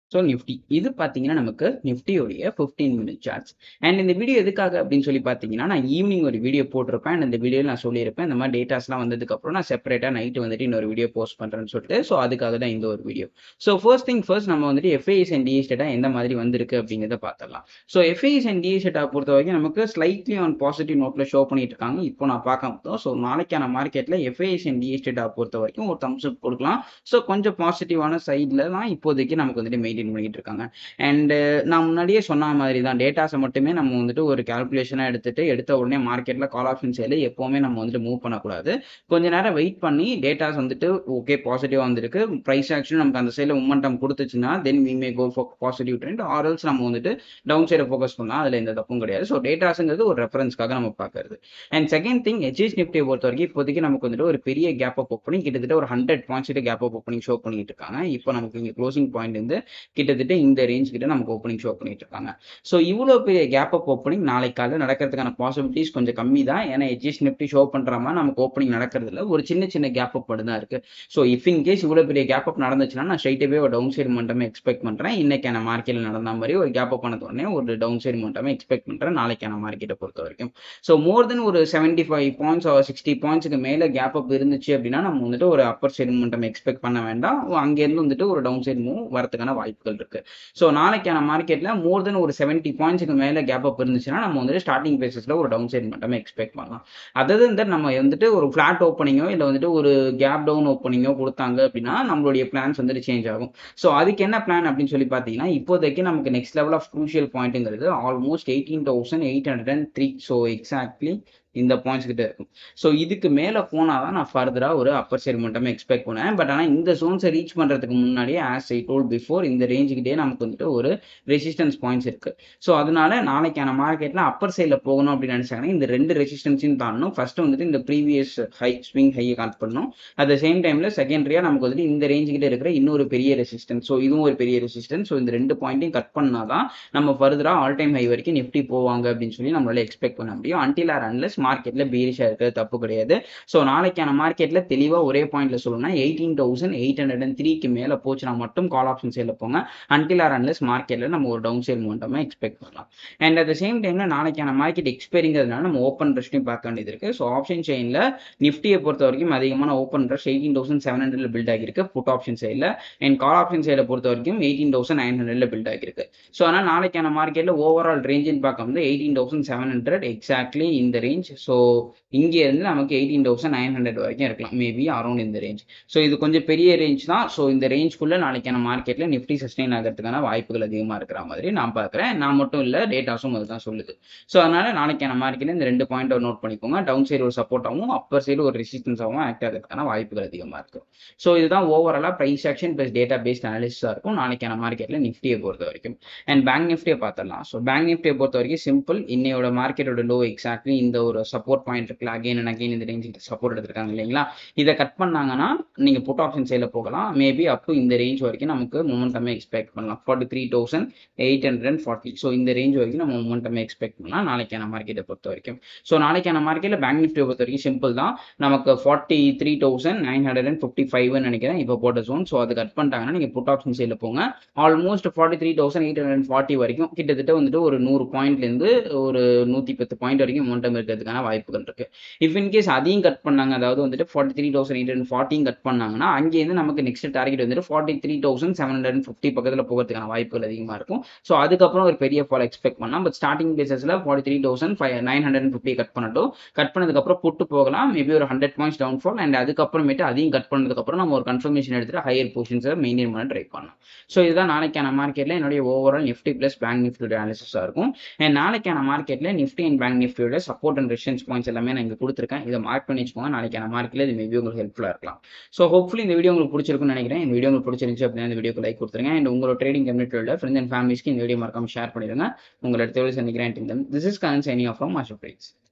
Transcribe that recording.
so Nifty இது பார்த்தீங்கன்னா நமக்கு நிஃப்டியோடைய ஃபிஃப்டீன் மினிட் சார்ட்ஸ் அண்ட் இந்த வீடியோ எதுக்காக அப்படின்னு சொல்லி பார்த்தீங்கன்னா நான் ஈவினிங் ஒரு வீடியோ போட்டிருப்பேன் and இந்த வீடியோவில் நான் சொல்லியிருப்பேன் இந்த மாதிரி டேட்டாஸ்லாம் வந்ததுக்கப்புறம் நான் செப்பரேட்டாக நைட்டு வந்துட்டு இன்னொரு வீடியோ போஸ்ட் பண்ணுறேன்னு சொல்லிட்டு ஸோ அதுக்காக தான் இந்த ஒரு video so first thing first நம்ம வந்துட்டு எஃப்ஐஎஸ் அண்ட் டிஎஸ் டேட்டா எந்த மாதிரி வந்திருக்கு அப்படிங்கிறத பார்த்துடலாம் so FIIs and DIIs data பொறுத்த வரைக்கும் நமக்கு ஸ்லைட்லி ஆன் பாசிட்டிவ் நோட்டில் ஷோ பண்ணிட்டு இருக்காங்க இப்போ நான் பார்க்க முடியும் ஸோ நாளைக்கான மார்க்கெட்டில் எஃப்ஐஎஸ் அண்ட் டிஎஸ் டேட்டா பொறுத்த வரைக்கும் ஒரு தம்ஸ் அப் கொடுக்கலாம் ஸோ கொஞ்சம் பாசிட்டிவான சைடில் தான் இப்போதைக்கு நமக்கு வந்துட்டு மெயின்டைன் பண்ணிட்டு இருக்காங்க அண்டு நான் முன்னாடியே சொன்ன மாதிரி தான் டேட்டாஸை மட்டுமே நம்ம வந்துட்டு ஒரு கால்குலேஷனாக எடுத்துட்டு எடுத்த உடனே மார்க்கெட்டில் கால் ஆப்ஷன் சேல எப்போவுமே நம்ம வந்துட்டு மூவ் பண்ணக்கூடாது கொஞ்ச நேரம் வெயிட் பண்ணி டேட்டாஸ் வந்துட்டு ஓகே பாசிட்டிவாக வந்திருக்கு ப்ரைஸ் ஆக்சுவலி நமக்கு அந்த சைடில் உமன்டம் கொடுத்துச்சுன்னா then we may go for positive trend ஆர்எல்ஸ் நம்ம வந்துட்டு டவுன் சைடை ஃபோக்கஸ் பண்ணலாம் அதில் எந்த தப்பும் கிடையாது ஸோ டேட்டாஸுங்கிறது ஒரு ரெஃபரன்ஸ்க்காக நம்ம பார்க்கறது அண்ட் செகண்ட் திங் ஹெச்எஸ் நிஃப்டியை பொறுத்த வரைக்கும் இப்போதைக்கு நமக்கு வந்துட்டு ஒரு பெரிய கேப் அப் ஓப்பனிங் கிட்டத்தட்ட ஒரு ஹண்ட்ரட் பாயிண்ட்ஸ் கிட்ட கேப் அப் ஓப்பனிங் ஷோ பண்ணிட்டு இருக்காங்க இப்போ நமக்கு இங்கே க்ளோசிங் பாயிண்ட் இருந்து கிட்டத்தட்ட இந்த ரேஞ்ச் கிட்ட நமக்கு ஓப்பனிங் ஷோ பண்ணிட்டு இருக்காங்க ஸோ இவ்வளோ பெரிய கேப் அப் ஓப்பனிங் நாளைக்கு காலையில் நடக்கிறதுக்கான பாசிபிலிட்டிஸ் கொஞ்சம் கம்மி தான் ஏன்னா ஹெச்எஸ் நிஃப்டி ஷோ பண்ணுற மாதிரி நமக்கு ஓப்பனிங் நடக்கிறது இல்லை ஒரு சின்ன சின்ன கேப் அப் மட்டும் தான் இருக்கு ஸோ இஃப் இன் கேஸ் இவ்வளோ பெரிய கேப் அப் நடந்துச்சுன்னா நான் ஸ்ட்ரைட்டாகவே ஒரு டவுன் சைடு மட்டுமே எக்ஸ்பெக்ட் பண்ணுறேன் இன்னைக்கான மார்க்கெட்டில் நடந்த மாதிரி ஒரு கேப் அப் பண்ணது உடனே ஒரு டவுன் சைடு மட்டுமே எக்ஸ்பெக்ட் பண்ணுறேன் நாளைக்கான மார்க்கெட்டை பொறுத்த வரைக்கும் ஸோ மோர் தென் ஒரு செவன்ட்டி ஃபைவ் பாயிண்ட்ஸ் சிக்ஸ்டி பாயிண்ட்ஸுக்கு மேலே கேப் அப் இருந்துச்சு அப்படின்னா நம்ம வந்துட்டு ஒரு அப்பர் சைடு மட்டும் எக்ஸ்பெக்ட் பண்ண வேண்டாம் அங்கேருந்து வந்துட்டு ஒரு டவுன் சைடு மூவ் வரதுக்கான வாய்ப்புகள் இருக்கு ஸோ நாளைக்கான மார்க்கெட்டில் மோர் தென் ஒரு செவன்ட்டி பாயிண்ட்ஸுக்கு மேலே கேப் அப் இருந்துச்சுன்னா நம்ம வந்துட்டு ஸ்டார்டிங் பேசிஸில் ஒரு டவுன் சைடு மட்டுமே எக்ஸ்பெக்ட் பண்ணலாம் அதாவது இந்த நம்ம வந்துட்டு ஒரு ஃப்ளாட் ஓப்பனிங்கோ இல்லை வந்துட்டு ஒரு கேப் டவுன் ஓப்பனிங்கோ கொடுத்தாங்க அப்படின்னா நம்மளுடைய பிளான்ஸ் வந்துட்டு சேஞ்ச் ஆகும் ஸோ அதுக்கு என்ன பிளான் அப்படின்னு சொல்லி பார்த்தீங்கன்னா இப்போதைக்கு நமக்கு நெக்ஸ்ட் லெவல் ஆஃப் க்ரூஷியல் பாயிண்ட்டுங்கிறது almost eighteen thousand eight hundred and three so exactly இந்த பாயிண்ட்ஸ் கிட்ட இருக்கும் ஸோ இதுக்கு மேலே போனால் தான் நான் ஃபர்தராக ஒரு அப்பர் சைடு மட்டுமே எக்ஸ்பெக்ட் பண்ணேன் பட் ஆனால் இந்த ஜோன்ஸை ரீச் பண்ணுறதுக்கு முன்னாடியே ஆஸ் ஐ டோல் பிஃபோர் இந்த ரேஞ்சுக்கிட்டே நமக்கு வந்துட்டு ஒரு ரெசிஸ்டன்ஸ் பாயிண்ட்ஸ் இருக்கு ஸோ அதனால நாளைக்கான மார்க்கெட்டில் அப்பர் சைடில் போகணும் அப்படின்னு நினச்சாங்கன்னா இந்த ரெண்டு ரெசிஸ்டன்ஸையும் தாண்டணும் ஃபர்ஸ்ட் வந்துட்டு இந்த ப்ரீவியஸ் ஹை ஸ்விங் ஹையை கால் பண்ணணும் அட் த சேம் டைமில் செகண்டரியாக நமக்கு வந்துட்டு இந்த ரேஞ்சுக்கிட்ட இருக்கிற இன்னொரு பெரிய ரெசிஸ்டன்ஸ் ஸோ இதுவும் ஒரு பெரிய ரெசிஸ்டன்ஸ் ஸோ இந்த ரெண்டு பாயிண்ட்டையும் கட் பண்ணால் தான் நம்ம ஃபர்தராக ஆல் டைம் ஹை வரைக்கும் நிஃப்டி போவாங்க அப்படின்னு சொல்லி நம்மளால எக்ஸ்பெக்ட் பண்ண முடியும் அன்டில் ஆர் அன்லெஸ் மார்க்கெட்டில் பீரிஷாக இருக்கிறது தப்பு கிடையாது ஸோ நாளைக்கான மார்க்கெட்டில் தெளிவாக ஒரே பாயிண்ட்ல சொல்லணும்னா eighteen thousand eight hundred and த்ரீக்கு மேலே போச்சுன்னா மட்டும் கால் ஆப்ஷன் சேலில் போங்க அன்டில் ஆர் அன்லெஸ் மார்க்கெட்டில் நம்ம ஒரு டவுன் சேல் மூமெண்ட்டமாக எக்ஸ்பெக்ட் பண்ணலாம் அண்ட் அட் த சேம் டைமில் நாளைக்கான மார்க்கெட் எக்ஸ்பைரிங்கிறதுனால நம்ம ஓப்பன் ரெஸ்ட்டையும் பார்க்க வேண்டியது இருக்குது ஸோ ஆப்ஷன் செயினில் நிஃப்டியை பொறுத்த வரைக்கும் அதிகமான open interest eighteen thousand seven ஹண்ட்ரட்ல பில்ட் ஆகிருக்கு புட் ஆப்ஷன் சைடில் அண்ட் கால் ஆப்ஷன் சைடில் பொறுத்த வரைக்கும் எயிட்டீன் தௌசண்ட் நைன் ஹண்ட்ரட்ல பில்ட் ஆகிருக்கு ஸோ ஆனால் நாளைக்கான மார்க்கெட்டில் ஓவரால் ரேஞ்சுன்னு பார்க்கும்போது eighteen thousand seven hundred exactly இந்த ரேஞ்ச் ஸோ இங்கே இருந்து நமக்கு எயிட்டீன் தௌசண்ட் நைன் ஹண்ட்ரட் வரைக்கும் இருக்கலாம் மேபி அரௌண்ட் இந்த ரேஞ்ச் ஸோ இது கொஞ்சம் பெரிய ரேஞ்ச் தான் ஸோ இந்த ரேஞ்ச்குள்ளே நாளைக்கான மார்க்கெட்டில் நிஃப்டி சஸ்டெயின் ஆகிறதுக்கான வாய்ப்புகள் அதிகமாக இருக்கிற மாதிரி நான் பார்க்குறேன் நான் மட்டும் இல்லை டேட்டாஸும் அதுதான் சொல்லுது ஸோ அதனால் நாளைக்கான மார்க்கெட்டில் இந்த ரெண்டு பாயிண்ட்டை நோட் பண்ணிக்கோங்க டவுன் சைடு ஒரு சப்போர்ட்டாகவும் அப்பர் சைடு ஒரு ரெசிஸ்டன்ஸாகவும் ஆக்ட் ஆகிறதுக்கான வாய்ப்புகள் அதிகமாக இருக்கும் ஸோ இதுதான் ஓவராலாக price action plus data based அனாலிசிஸாக இருக்கும் நாளைக்கான மார்க்கெட்டில் நிஃப்டியை பொறுத்த வரைக்கும் அண்ட் பேங்க் நிஃப்டியை பார்த்துடலாம் ஸோ பேங்க் நிஃப்டியை பொறுத்த வரைக்கும் சிம்பிள் இன்னையோட மார்க்கெட்டோட லோ எக்ஸாக்ட்லி இந்த ஒரு சப்போர்ட் பாயிண்ட் இருக்குல்ல அகைன் அண்ட் அகைன் இந்த ரேஞ்சுக்கு சப்போர்ட் எடுத்திருக்காங்க இல்லைங்களா இதை கட் பண்ணாங்கன்னா நீங்கள் புட் ஆப்ஷன் சைடில் போகலாம் மேபி அப் டு இந்த ரேஞ்ச் வரைக்கும் நமக்கு மூமெண்டமே எக்ஸ்பெக்ட் பண்ணலாம் forty three thousand eight hundred and forty so இந்த ரேஞ்ச் வரைக்கும் நம்ம மூமெண்டமே எக்ஸ்பெக்ட் பண்ணலாம் நாளைக்கான மார்க்கெட்டை பொறுத்த வரைக்கும் ஸோ நாளைக்கான மார்க்கெட்டில் பேங்க் நிஃப்டியை பொறுத்த வரைக்கும் சிம்பிள் தான் நமக்கு forty three thousand nine hundred and fifty ஃபைவ்னு நினைக்கிறேன் இப்போ போட்ட ஜோன் ஸோ அது கட் பண்ணிட்டாங்கன்னா நீங்கள் புட் ஆப்ஷன் சைடில் போங்க almost forty three thousand eight hundred forty வரைக்கும் கிட்டத்தட்ட வந்துட்டு ஒரு நூறு பாயிண்ட்லேருந்து ஒரு நூற்றி பத்து பாயிண்ட் வரைக்கும் மூமெண்டம் இருக்கிறதுக்கான வாய்ப்புகள் இருக்கு இஃப் இன்கேஸ் அதையும் கட் பண்ணாங்க அதாவது வந்துட்டு forty three thousand eight hundred ஃபார்ட்டியும் கட் பண்ணாங்கன்னா அங்கேருந்து நமக்கு நெக்ஸ்ட் டார்கெட் வந்துட்டு forty three thousand seven hundred and fifty பக்கத்தில் போகிறதுக்கான வாய்ப்புகள் அதிகமாக இருக்கும் ஸோ அதுக்கப்புறம் ஒரு பெரிய ஃபால் எக்ஸ்பெக்ட் பண்ணலாம் பட் ஸ்டார்டிங் பேசஸில் forty three thousand five nine hundred and fifty cut பண்ணட்டும் கட் பண்ணதுக்கப்புறம் புட்டு போகலாம் மேபி ஒரு hundred points down fall and அதுக்கப்புறமேட்டு அதையும் கட் பண்ணதுக்கப்புறம் நம்ம ஒரு கன்ஃபர்மேஷன் எடுத்துட்டு ஹையர் பொசிஷன்ஸை மெயின்டைன் பண்ண ட்ரை பண்ணலாம் ஸோ இதுதான் நாளைக்கான மார்க்கெட்டில் என்னுடைய ஓவரால் நிஃப்டி ப்ளஸ் பேங்க் நிஃப்டியோட அனாலிசிஸாக இருக்கும் அண்ட் நாளைக்கான மார்க்கெட்டில் நிஃப்டி அண்ட் பேங்க் நிஃப்டியோட சப்போர்ட் அண்ட் ரெசிஸ்டன்ஸ் பாயிண்ட்ஸ் எல்லாமே நான் இங்கே கொடுத்துருக்கேன் இதை மார்க் பண்ணி வச்சுக்கோங்க நாளைக்கான மார்க்கெட்டில் இது மேபி உங்களுக்கு ஹெல்ப்ஃபுல்லாக இருக்கலாம் ஸோ ஹோப்ஃபுல்லி இந்த வீடியோ உங்களுக்கு பிடிச்சிருக்கும்னு நினைக்கிறேன் இந்த வீடியோ உங்களுக்கு பிடிச்சிருந்துச்சு அப்படின்னா இந்த வீடியோக்கு லைக் கொடுத்துருங்க அண்ட் உங்களோட ட்ரேடிங் கம்யூனிட்டியோட ஃப்ரெண்ட்ஸ் அண்ட் ஃபேமிலிஸ்க்கு இந்த வீடியோ மறக்காம ஷேர் பண்ணிடுங்க உங்களோட தேவை சந்திக்கிறேன் this is Karan's any of from master price